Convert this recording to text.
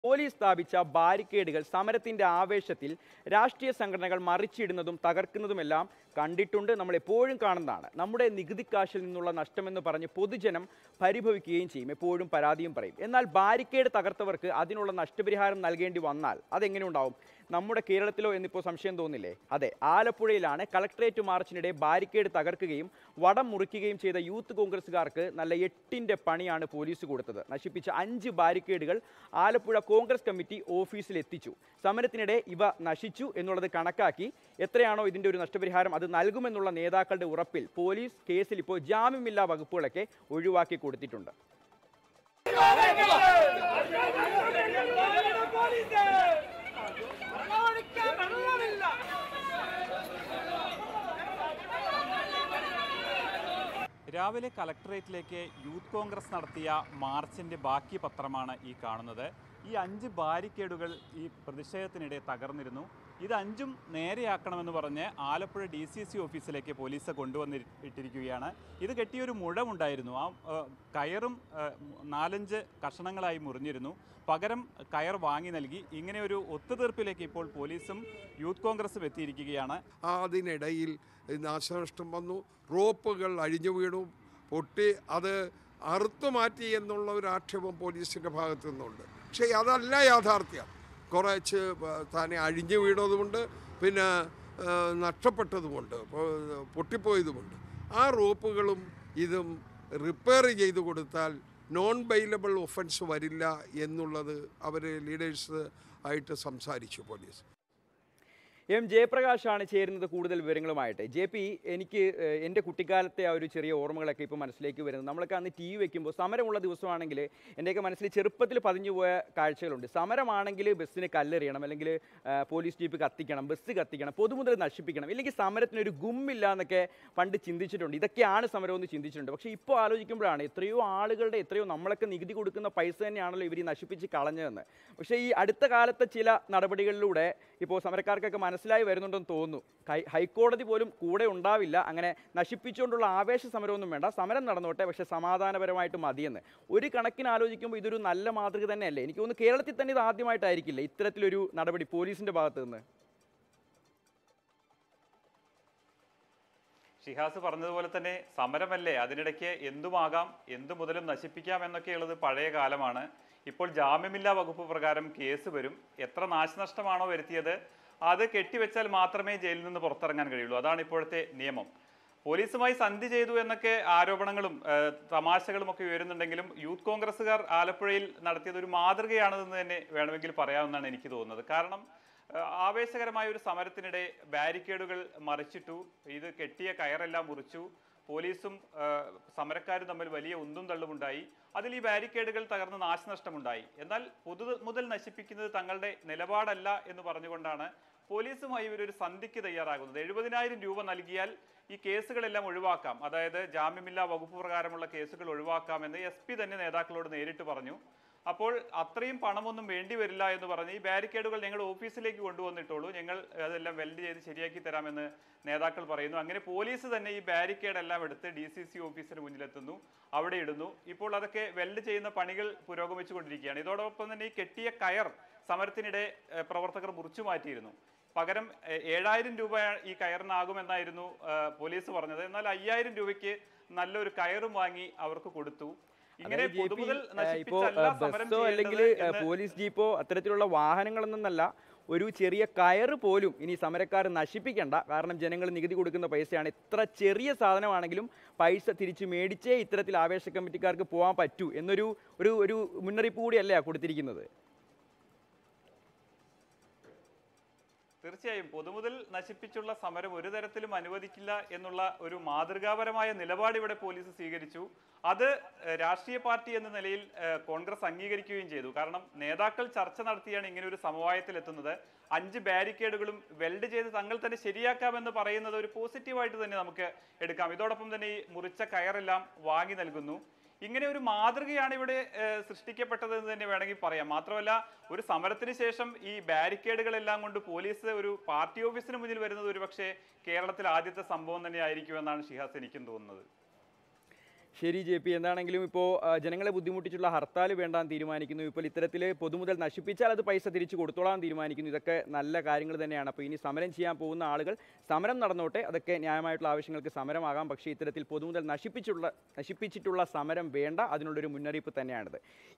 police സ്ഥാപിച്ച ബാരിക്കേഡുകൾ സമരത്തിന്റെ ആവേശത്തിൽ രാഷ്ട്രീയ സംഘടനകൾ മറിച്ചിടുന്നതും തകർക്കുന്നതുമെല്ലാം കണ്ടിട്ടുണ്ട് നമ്മൾ എപ്പോഴും കാണുന്നതാണ് നമ്മുടെ നികുതി കാശിൽ നിന്നുള്ള നഷ്ടമെന്ന് പറഞ്ഞ് പൊതുജനം പരിഭവിക്കുകയും ചെയ്യും എപ്പോഴും പരാതിയും പറയും എന്നാൽ ബാരിക്കേഡ് തകർത്തവർക്ക് അതിനുള്ള നഷ്ടപരിഹാരം നൽകേണ്ടി വന്നാൽ അതെങ്ങനെ ഉണ്ടാവും നമ്മുടെ കേരളത്തിലോ എന്നിപ്പോൾ സംശയം തോന്നില്ലേ അതെ ആലപ്പുഴയിലാണ് കളക്ടറേറ്റ് മാർച്ചിനിടെ ബാരിക്കേഡ് തകർക്കുകയും വടം മുറിക്കുകയും ചെയ്ത യൂത്ത് കോൺഗ്രസ്സുകാർക്ക് നല്ല എട്ടിന്റെ പണിയാണ് പോലീസ് കൊടുത്തത് നശിപ്പിച്ച അഞ്ച് ബാരിക്കേഡുകൾ ആലപ്പുഴ കോൺഗ്രസ് കമ്മിറ്റി ഓഫീസിൽ എത്തിച്ചു സമരത്തിനിടെ ഇവ നശിച്ചു എന്നുള്ളത് കണക്കാക്കി എത്രയാണോ ഇതിന്റെ ഒരു നഷ്ടപരിഹാരം അത് നൽകുമെന്നുള്ള നേതാക്കളുടെ ഉറപ്പിൽ പോലീസ് കേസിൽ ഇപ്പോൾ ജാമ്യമില്ലാ വകുപ്പുകളൊക്കെ ഒഴിവാക്കി കൊടുത്തിട്ടുണ്ട് രാവിലെ കളക്ടറേറ്റിലേക്ക് യൂത്ത് കോൺഗ്രസ് നടത്തിയ മാർച്ചിന്റെ ബാക്കി പത്രമാണ് ഈ കാണുന്നത് ഈ അഞ്ച് ബാരിക്കേഡുകൾ ഈ പ്രതിഷേധത്തിനിടെ തകർന്നിരുന്നു ഇത് അഞ്ചും നേരെയാക്കണമെന്ന് പറഞ്ഞ് ആലപ്പുഴ ഡി സി സി ഓഫീസിലേക്ക് പോലീസ് കൊണ്ടുവന്നിട്ടിരിക്കുകയാണ് ഇത് കെട്ടിയൊരു മുഴമുണ്ടായിരുന്നു ആ ആ, കയറും ആ, നാലഞ്ച് കഷണങ്ങളായി മുറിഞ്ഞിരുന്നു പകരം കയർ വാങ്ങി നൽകി ഇങ്ങനെ ഒരു ഒത്തുതീർപ്പിലേക്ക് ഇപ്പോൾ പോലീസും യൂത്ത് കോൺഗ്രസും എത്തിയിരിക്കുകയാണ് അതിനിടയിൽ നാശനഷ്ടം വന്നു റോപ്പുകൾ അഴിഞ്ഞു വീണു പൊട്ടി അത് അറുത്തു മാറ്റി എന്നുള്ള ഒരു ആക്ഷേപം പോലീസിൻ്റെ ഭാഗത്തു നിന്നുണ്ട് പക്ഷേ അതല്ല യാഥാർത്ഥ്യം കുറച്ച് താനെ അഴിഞ്ഞു വീണതുമുണ്ട് പിന്നെ ആ, നഷ്ടപ്പെട്ടതുമുണ്ട് പൊ- പൊട്ടിപ്പോയതുമുണ്ട് ആ റോപ്പുകളും ഇതും റിപ്പയർ ചെയ്ത് കൊടുത്താൽ നോൺ ബെയിലബിൾ ഒഫൻസ് വരില്ല എന്നുള്ളത് അവർ ലീഡേഴ്സ് ആയിട്ട് സംസാരിച്ചു പോലീസ് എം ജയപ്രകാശാണ് ചേരുന്നത് കൂടുതൽ വിവരങ്ങളുമായിട്ട് ജെ പി എനിക്ക് ഏഹ്, എൻ്റെ കുട്ടിക്കാലത്തെ ആ ഒരു ചെറിയ ഓർമ്മകളൊക്കെ ഇപ്പോൾ മനസ്സിലേക്ക് വരുന്നത് നമ്മളൊക്കെ അന്ന് ടി വി വെക്കുമ്പോൾ സമരമുള്ള ദിവസമാണെങ്കിൽ എൻ്റെയൊക്കെ മനസ്സിൽ ചെറുപ്പത്തിൽ പതിഞ്ഞു പോയ കാഴ്ചകളുണ്ട് സമരമാണെങ്കിൽ ബസ്സിന് കല്ലെറിയണം അല്ലെങ്കിൽ ആ, പോലീസ് ജീപ്പ് കത്തിക്കണം ബസ് കത്തിക്കണം പൊതുമുതൽ നശിപ്പിക്കണം ഇല്ലെങ്കിൽ സമരത്തിന് ഒരു ഗുമ്മില്ല എന്നൊക്കെ പണ്ട് ചിന്തിച്ചിട്ടുണ്ട് ഇതൊക്കെയാണ് സമരം എന്ന് ചിന്തിച്ചിട്ടുണ്ട് പക്ഷേ ഇപ്പോൾ ആലോചിക്കുമ്പോഴാണ് എത്രയോ ആളുകളുടെ എത്രയോ നമ്മളൊക്കെ നികുതി കൊടുക്കുന്ന പൈസ തന്നെയാണല്ലോ ഇവർ ഈ നശിപ്പിച്ച് കളഞ്ഞതെന്ന് പക്ഷേ ഈ അടുത്ത കാലത്തെ ചില നടപടികളിലൂടെ ഇപ്പോൾ സമരക്കാർക്കൊക്കെ മനസ്സിലായി വരുന്നുണ്ടെന്ന് തോന്നുന്നു ഹൈ- ഹൈക്കോടതി പോലും കൂടെ ഉണ്ടാവില്ല അങ്ങനെ നശിപ്പിച്ചുകൊണ്ടുള്ള ആവേശ സമരമൊന്നും വേണ്ട സമരം നടന്നോട്ടെ പക്ഷേ സമാധാനപരമായിട്ട് മതിയെന്ന് ഒരു കണക്കിന് ആലോചിക്കുമ്പോൾ ഇതൊരു നല്ല മാതൃക തന്നെയല്ലേ എനിക്ക് തോന്നുന്നു കേരളത്തിൽ തന്നെ ഇത് ആദ്യമായിട്ടായിരിക്കില്ല ഇത്തരത്തിലൊരു നടപടി പോലീസിന്റെ ഭാഗത്ത് നിന്ന് ഷിഹാസ് പറഞ്ഞതുപോലെ തന്നെ സമരമല്ലേ അതിനിടയ്ക്ക് എന്തുമാകാം എന്തു മുതലും നശിപ്പിക്കാം എന്നൊക്കെയുള്ളത് പഴയ കാലമാണ് ഇപ്പോൾ ജാമ്യമില്ലാ വകുപ്പ് പ്രകാരം കേസ് വരും എത്ര നാശനഷ്ടമാണോ വരുത്തിയത് അത് കെട്ടിവെച്ചാൽ മാത്രമേ ജയിലിൽ നിന്ന് പുറത്തിറങ്ങാൻ കഴിയുള്ളൂ അതാണ് ഇപ്പോഴത്തെ നിയമം പോലീസുമായി സന്ധി ചെയ്തു എന്നൊക്കെ ആരോപണങ്ങളും ഏഹ്, തമാശകളും ഒക്കെ ഉയരുന്നുണ്ടെങ്കിലും യൂത്ത് കോൺഗ്രസ്സുകാർ ആലപ്പുഴയിൽ നടത്തിയത് ഒരു മാതൃകയാണെന്ന് തന്നെ വേണമെങ്കിൽ പറയാമെന്നാണ് എനിക്ക് തോന്നുന്നത് കാരണം ഏഹ്, ആവേശകരമായ ഒരു സമരത്തിനിടെ ബാരിക്കേഡുകൾ മറിച്ചിട്ടു ഇത് കെട്ടിയ കയറെല്ലാം മുറിച്ചു പോലീസും ഏഹ്, സമരക്കാരും തമ്മിൽ വലിയ ഉന്തും തള്ളുമുണ്ടായി അതിൽ ഈ ബാരിക്കേഡുകൾ തകർന്ന് നാശനഷ്ടമുണ്ടായി എന്നാൽ പൊതു മുതൽ നശിപ്പിക്കുന്നത് തങ്ങളുടെ നിലപാടല്ല എന്ന് പറഞ്ഞുകൊണ്ടാണ് പോലീസുമായി ഇവരൊരു സന്ധിക്ക് തയ്യാറാകുന്നത് എഴുപതിനായിരം രൂപ നൽകിയാൽ ഈ കേസുകളെല്ലാം ഒഴിവാക്കാം അതായത് ജാമ്യമില്ലാ വകുപ്പ് പ്രകാരമുള്ള കേസുകൾ ഒഴിവാക്കാമെന്ന് എസ് പി തന്നെ നേതാക്കളോട് നേരിട്ട് പറഞ്ഞു അപ്പോൾ അത്രയും പണമൊന്നും വേണ്ടി വരില്ല എന്ന് പറഞ്ഞ് ഈ ബാരിക്കേഡുകൾ ഞങ്ങൾ ഓഫീസിലേക്ക് കൊണ്ടുവന്നിട്ടുള്ളൂ ഞങ്ങൾ അതെല്ലാം വെൽഡ് ചെയ്ത് ശരിയാക്കി തരാമെന്ന് നേതാക്കൾ പറയുന്നു അങ്ങനെ പോലീസ് തന്നെ ഈ ബാരിക്കേഡ് എല്ലാം എടുത്ത് ഡി സി സി ഓഫീസിന് മുന്നിലെത്തുന്നു അവിടെ ഇടുന്നു ഇപ്പോൾ അതൊക്കെ വെൽഡ് ചെയ്യുന്ന പണികൾ പുരോഗമിച്ചുകൊണ്ടിരിക്കുകയാണ് ഇതോടൊപ്പം തന്നെ ഈ കെട്ടിയ കയർ സമരത്തിനിടെ ഏഹ്, പ്രവർത്തകർ മുറിച്ചു മാറ്റിയിരുന്നു പകരം ഏഹ്, ഏഴായിരം രൂപ ഈ കയറിനാകുമെന്നായിരുന്നു ഏഹ്, പോലീസ് പറഞ്ഞത് എന്നാൽ അയ്യായിരം രൂപയ്ക്ക് നല്ലൊരു കയറും വാങ്ങി അവർക്ക് കൊടുത്തു ഇങ്ങനെ അതായത് ജെ പി, പൊതുമുതൽ ഏഹ്, ഇപ്പോ നശിപ്പിച്ചല്ല ഏഹ്, സമരം ബസ്സോ അല്ലെങ്കിൽ ചെയ്യേണ്ടത് ഏഹ്, എന്ന് പോലീസ് ജീപ്പോ അത്തരത്തിലുള്ള വാഹനങ്ങളൊന്നല്ല ഒരു ചെറിയ കയറ് പോലും ഇനി സമരക്കാർ നശിപ്പിക്കണ്ട കാരണം ജനങ്ങൾ നികുതി കൊടുക്കുന്ന പൈസയാണ് ഇത്ര ചെറിയ സാധനമാണെങ്കിലും പൈസ തിരിച്ച് മേടിച്ചേ ഇത്തരത്തിൽ ആവേശ കമ്മിറ്റിക്കാർക്ക് പോകാൻ പറ്റൂ എന്നൊരു ഒരു ഒരു മുന്നറിയിപ്പ് കൂടിയല്ലേ കൊടുത്തിരിക്കുന്നത് തീർച്ചയായും പൊതുമുതൽ നശിപ്പിച്ചുള്ള സമരം ഒരു തരത്തിലും അനുവദിക്കില്ല എന്നുള്ള ഒരു മാതൃകാപരമായ നിലപാട് ഇവിടെ പോലീസ് സ്വീകരിച്ചു അത് ഏഹ്, രാഷ്ട്രീയ പാർട്ടി എന്ന നിലയിൽ ഏഹ്, കോൺഗ്രസ് അംഗീകരിക്കുകയും ചെയ്തു കാരണം നേതാക്കൾ ചർച്ച നടത്തിയാണ് ഇങ്ങനെ ഒരു സമവായത്തിൽ എത്തുന്നത് അഞ്ച് ബാരിക്കേഡുകളും വെൽഡ് ചെയ്ത് തങ്ങൾ തന്നെ ശരിയാക്കാമെന്ന് പറയുന്നത് ഒരു പോസിറ്റീവായിട്ട് തന്നെ നമുക്ക് എടുക്കാം ഇതോടൊപ്പം തന്നെ ഈ മുറിച്ച കയറെല്ലാം വാങ്ങി നൽകുന്നു ഇങ്ങനെ ഒരു മാതൃകയാണ് ഇവിടെ ഏഹ്, സൃഷ്ടിക്കപ്പെട്ടത് എന്ന് തന്നെ വേണമെങ്കിൽ പറയാം മാത്രമല്ല ഒരു സമരത്തിന് ശേഷം ഈ ബാരിക്കേഡുകളെല്ലാം കൊണ്ട് പോലീസ് ഒരു പാർട്ടി ഓഫീസിന് മുന്നിൽ വരുന്നത് ഒരുപക്ഷെ കേരളത്തിൽ ആദ്യത്തെ സംഭവം തന്നെ ആയിരിക്കുമെന്നാണ് ഷിഹാസ് എനിക്കും തോന്നുന്നത് ശരി ജെ പി എന്താണെങ്കിലും ഇപ്പോൾ ജനങ്ങളെ ബുദ്ധിമുട്ടിച്ചുള്ള ഹർത്താൽ വേണ്ടാന്ന് തീരുമാനിക്കുന്നു ഇപ്പോൾ ഇത്തരത്തിൽ പൊതുമുതൽ നശിപ്പിച്ചാൽ അത് പൈസ തിരിച്ചു കൊടുത്തോളാൻ തീരുമാനിക്കുന്നു ഇതൊക്കെ നല്ല കാര്യങ്ങൾ തന്നെയാണ് അപ്പോൾ ഇനി സമരം ചെയ്യാൻ പോകുന്ന ആളുകൾ സമരം നടന്നോട്ടെ അതൊക്കെ ന്യായമായിട്ടുള്ള ആവശ്യങ്ങൾക്ക് സമരമാകാം പക്ഷേ ഇത്തരത്തിൽ പൊതുമുതൽ നശിപ്പിച്ചുള്ള നശിപ്പിച്ചിട്ടുള്ള സമരം വേണ്ട അതിനുള്ളൊരു മുന്നറിയിപ്പ് തന്നെയാണിത്